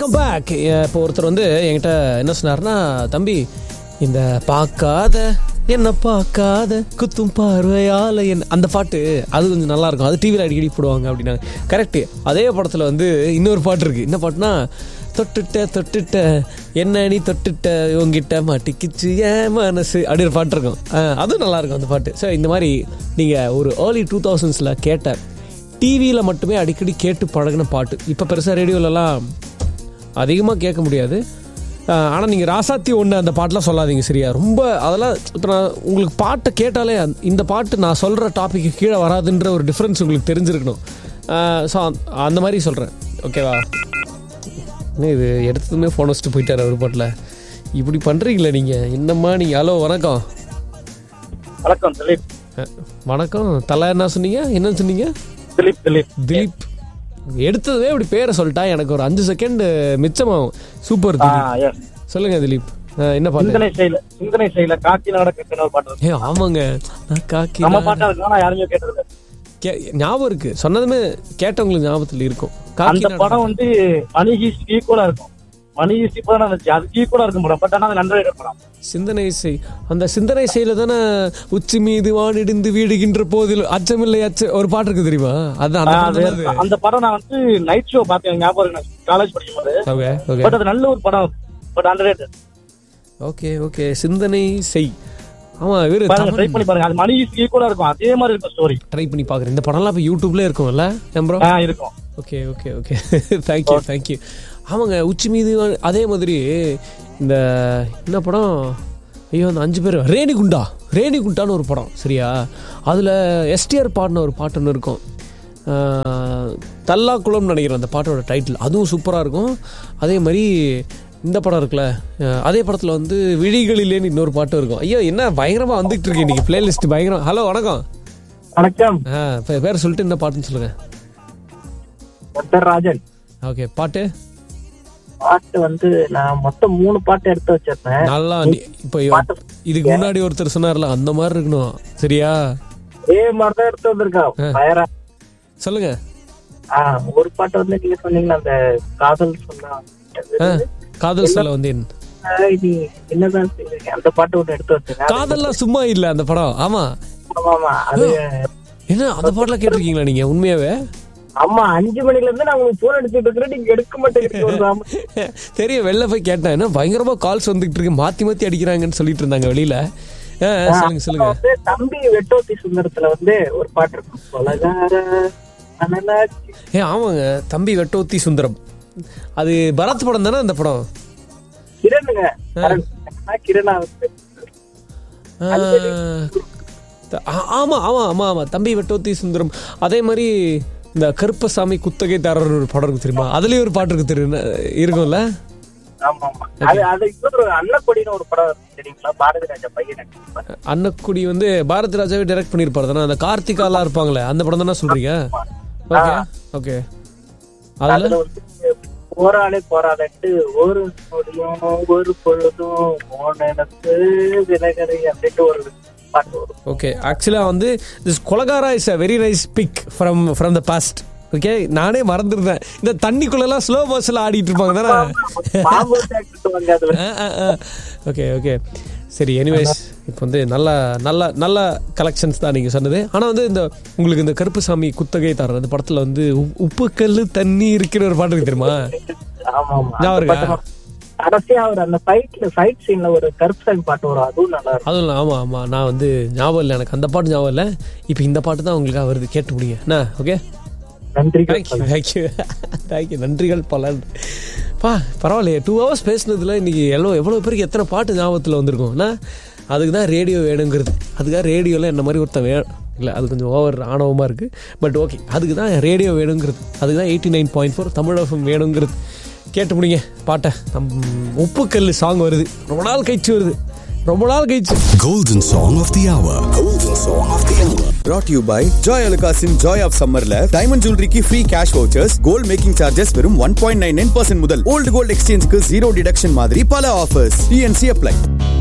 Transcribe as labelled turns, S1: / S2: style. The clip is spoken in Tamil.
S1: வெல்கம் பேக் இப்போ ஒருத்தர் வந்து என்கிட்ட என்ன சொன்னார்னா தம்பி இந்த பார்க்காத என்ன பார்க்காத குத்தும் பார்வையால என்ன அந்த பாட்டு அது கொஞ்சம் நல்லா இருக்கும் அது டிவியில் அடிக்கடி போடுவாங்க அப்படின்னாங்க கரெக்டு அதே படத்தில் வந்து இன்னொரு பாட்டு இருக்கு என்ன பாட்டுனா தொட்டுட்ட தொட்டுட்ட என்ன நீ தொட்டுட்ட உங்ககிட்ட மாட்டிக்கிச்சு ஏன் மனசு அப்படி ஒரு பாட்டு இருக்கும் ஆ, அதுவும் நல்லா இருக்கும் அந்த பாட்டு ஸோ இந்த மாதிரி நீங்கள் ஒரு ஏர்லி டூ தௌசண்ட்ஸில் கேட்ட டிவியில் மட்டுமே அடிக்கடி கேட்டு பழகின பாட்டு இப்போ பெருசாக ரேடியோலலாம் அதிகமாக கேட்க முடியாது ஆனால் நீங்கள் ராசாத்தி ஒன்று அந்த பாட்டெலாம் சொல்லாதீங்க சரியா ரொம்ப அதெல்லாம் இப்போ நான் உங்களுக்கு பாட்டை கேட்டாலே அந்த- இந்த பாட்டு நான் சொல்கிற டாப்பிக்கு கீழே வராதுன்ற ஒரு டிஃப்ரென்ஸ் உங்களுக்கு தெரிஞ்சிருக்கணும் ஸோ அந்த மாதிரி சொல்கிறேன் ஓகேவா என்ன இது எடுத்ததுமே ஃபோன் வச்சுட்டு போயிட்டார் அவர் பாட்டில் இப்படி பண்ணுறீங்களே நீங்கள் என்னம்மா நீங்கள் ஹலோ வணக்கம்
S2: வணக்கம் திலீப்
S1: அஹ், வணக்கம் தலை என்ன சொன்னீங்க என்ன சொன்னீங்க
S2: திலீப் திலீப்
S1: திலீப் எடுத்ததே இப்படி பேரை சொல்லிட்டா எனக்கு ஒரு அஞ்சு செகண்ட் மிச்சமாகும் சூப்பர்
S2: ஆ
S1: திலீப்
S2: எஸ்
S1: சொல்லுங்க திலீப் அஹ், என்ன பாட்டு
S2: சிந்தனை செயல சிந்தனை செயல காக்கி நாட கட்டுன ஒரு பாட்டு இருக்கு
S1: ஏ ஆமாங்க நான் காக்கி
S2: நம்ம
S1: நான்
S2: பாட்டா இருக்கு ஆனா யாருமே கேட்டது இல்ல.
S1: கே- ஞாபகம் இருக்கு சொன்னதுமே கேட்டவங்களுக்கு ஞாபகத்தில் இருக்கும் காக்கி
S2: அந்த
S1: நான்
S2: படம் வந்து மணி ஹீஸ்ட் ஈக்குவலா இருக்கும் மணி ஹீஸ்ட் இப்ப தான் இருந்துச்சு அது ஈக்குவலா இருக்கும் படம் பட் ஆனா அது நன்றி படம்
S1: சிந்தனை செய் அந்த சிந்தனை செய்யல தானே உச்சி மீது வானிடிந்து வீடுகின்ற போதில் அச்சமில்லை அச்ச ஒரு பாட்டு இருக்கு தெரியுமா அதான்
S2: ஆ,
S1: அந்த
S2: அது-
S1: படம் தானே
S2: அந்த படம் நான் வந்து நைட் ஷோ பார்த்தேன் ஞாபகம் இருக்கு காலேஜ் படிக்கும் போது
S1: அது? ஓகே ஓகே
S2: பட் அது நல்ல ஒரு படம் பட் அண்டர்
S1: ஓகே ஓகே சிந்தனை செய் ஆமா இவரு
S2: பாருங்க ட்ரை
S1: தமிழ்
S2: பண்ணி பாருங்க அது மணி ஹீஸ்ட் ஈக்குவலா இருக்கும் அதே மாதிரி இருக்கும் ஸ்டோரி
S1: ட்ரை பண்ணி பாக்குறேன் இந்த படம்லாம் இப்போ யூடியூப்ல இருக்கும்ல நம்புறோம்
S2: ஆ இருக்கும்
S1: okay okay okay thank you thank you ஆமாங்க உச்சி மீது வா- அதே மாதிரி இந்த என்ன படம் ஐயோ அந்த அஞ்சு பேர் ரேணிகுண்டா ரேணிகுண்டான்னு ஒரு படம் சரியா அதில் எஸ்டிஆர் பாடின ஒரு பாட்டு ஒன்று இருக்கும் ஆஹ், தல்லாக்குளம்னு நினைக்கிறேன் அந்த பாட்டோட டைட்டில் அதுவும் சூப்பராக இருக்கும் அதே மாதிரி இந்த படம் இருக்குல்ல ஆஹ், அதே படத்தில் வந்து விழிகளிலேன்னு இன்னொரு பாட்டு இருக்கும் ஐயோ என்ன பயங்கரமாக வந்துகிட்டு இருக்கு இன்னைக்கு பிளேலிஸ்ட் பயங்கரம் ஹலோ வணக்கம்
S2: வணக்கம்
S1: ஆ பே- பேர் சொல்லிட்டு என்ன பாட்டுன்னு சொல்லுங்கள்
S2: டாக்டர் ராஜன்
S1: ஓகே பாட்டு
S2: பாட்டு வந்து நான் மொத்தம் மூணு பாட்டு எடுத்து வச்சிருந்தேன்
S1: நல்லா நீ- இப்போ இதுக்கு முன்னாடி ஒருத்தர் சொன்னார்ல அந்த மாதிரி இருக்கணும் சரியா
S2: ஏ மாதிரி தான் எடுத்து வந்திருக்கான் பயரா
S1: சொல்லுங்க
S2: ஆ, ஒரு பாட்டு வந்து நீங்க சொன்னீங்கன்னா அந்த காதல் சொன்னா
S1: ஆ, காதல் சொல்ல வந்தேன்
S2: இது என்னதான் செய்வீங்க? அந்த பாட்டு ஒண்ணு எடுத்து வச்சிருக்கேன்
S1: காதல்லாம் சும்மா இல்ல அந்த படம் ஆமா
S2: ஆமா, ஆமா அது
S1: என்ன அந்த பாட்டுல கேட்டிருக்கீங்களா நீங்க உண்மையாவே
S2: அம்மா அஞ்சு மணில இருந்து நான் உங்களுக்கு போன் அடிச்சுட்டு இருக்கிறேன் நீங்க எடுக்க மாட்டேங்கிறீங்க ஒரு ராம.
S1: தெரியும் வெளில போய் கேட்டேன் என்ன பயங்கரமா கால்ஸ் வந்துகிட்டு இருக்கு மாத்தி மாத்தி அடிக்கிறாங்கன்னு சொல்லிட்டு இருந்தாங்க வெளியில ஆ, ஆ, சொல்லுங்க சொல்லுங்க
S2: வந்து தம்பி வெட்டோத்தி சுந்தரத்துல வந்து ஒரு பாட்டு இருக்கும் கொலகார மணலாச்சி.
S1: ஏ ஆமாங்க தம்பி வெட்டோத்தி சுந்தரம் அது பரத் படம் தானே அந்த படம்
S2: கிரணுங்க கரண். கிரணா வந்து
S1: ஆ, த- ஆ- ஆமா ஆமா ஆமா ஆமா தம்பி வெட்டோத்தி சுந்தரம் அதே மாதிரி இந்த கருப்பசாமி குத்தகைதாரர் ஒரு படம் இருக்கு தெரியுமா அதுலயும் ஒரு பாட்டு இருக்கு தெரியும் இருக்கும்ல
S2: ஆமா ஆமா அது அது இன்னொரு அன்னக்கொடின்னு ஒரு படம் இருக்கு தெரியுங்களா பாரதி ராஜா பையன் நடிச்சிருப்பாரு.
S1: அன்னக்குடி வந்து பாரதி ராஜாவே டைரக்ட் பண்ணியிருப்பாரு தானே அந்த கார்த்திகாலாம் இருப்பாங்களே அந்த படம் தானே சொல்றீங்க ஓகே ஓகே அதுல
S2: அதுல வந்து போராளே போராடட்டு ஒரு நொடியும் ஒரு பொழுதும் மோனத்து விலகரை அப்படின்ட்டு ஒரு பாட்டு வரும்
S1: ஓகே ஆக்சுவலாக வந்து this Kolakara is a very nice pick from from the past okay நானே மறந்துருந்தேன் இந்த தண்ணிக்குள்ளெல்லாம் ஸ்லோ மோஷனில் ஆடிட்டு இருப்பாங்க தானே
S2: பாம்பு attack பண்ணுவாங்க அதுல
S1: ஓகே ஓகே சரி எனிவேஸ் இப்போ வந்து நல்ல நல்ல நல்ல கலெக்ஷன்ஸ் தான் நீங்கள் சொன்னது ஆனால் வந்து இந்த உங்களுக்கு இந்த கருப்புசாமி குத்தகை தர அந்த படத்தில் வந்து உப்- உப்புக்கல்லு தண்ணி இருக்கிற ஒரு பாட்டு இருக்கு தெரியுமா
S2: ஆமா ஆமா
S1: ஞாபகம்
S2: அந்த
S1: இருக்கா?
S2: பாட்டு நான் கடைசியா அவர் அந்த ஃபைட்ல ஃபைட் சீன்ல ஒரு கருப்பு பாட்டு வரும் அதுவும் நல்லா இருக்கும்
S1: அதுவும் இல்லை ஆமாம் ஆமாம் நான் வந்து ஞாபகம் இல்லை எனக்கு அந்த பாட்டு ஞாபகம் இல்லை இப்போ இந்த பாட்டு தான் உங்களுக்காக வருது கேட்டு முடியுங்க என்ன ஓகே
S2: நன்றிகள்
S1: தேங்க்யூ தேங்க்யூ தேங்க்யூ நன்றிகள் பலன் பா பரவாயில்லையே டூ ஹவர்ஸ் பேசுனதுல இன்னைக்கு எவ்வளோ எவ்வளோ பேருக்கு எத்தனை பாட்டு ஞாபகத்தில் வந்திருக்கும்னா அதுக்கு தான் ரேடியோ வேணுங்கிறது அதுக்காக ரேடியோவில் என்ன மாதிரி ஒருத்தன் வே இல்லை அது கொஞ்சம் ஓவர் ஆணவமாக இருக்குது பட் ஓகே அதுக்கு தான் ரேடியோ வேணுங்கிறது அதுக்கு தான் eighty nine point four Tamil FM வேணுங்கிறது கேட்டு முடிங்க பாட்டை நம் உப்புக்கல் சாங் வருது ரொம்ப நாள் கழிச்சு வருது ரொம்ப நாள் கழிச்சு
S3: Golden Song of the Hour. Golden Song of the Hour.
S4: brought to you by Joy Alukasin Joy of Summerல டைமண்ட் ஜுவல்லரிக்கு free cash vouchers gold making charges வெறும் one point nine nine percent முதல் ஓல்டு கோல்ட் எக்ஸ்சேஞ்சுக்கு ஜீரோ டிடக்ஷன் மாதிரி பல ஆஃபர்ஸ் டிஎன்சி அப்ளை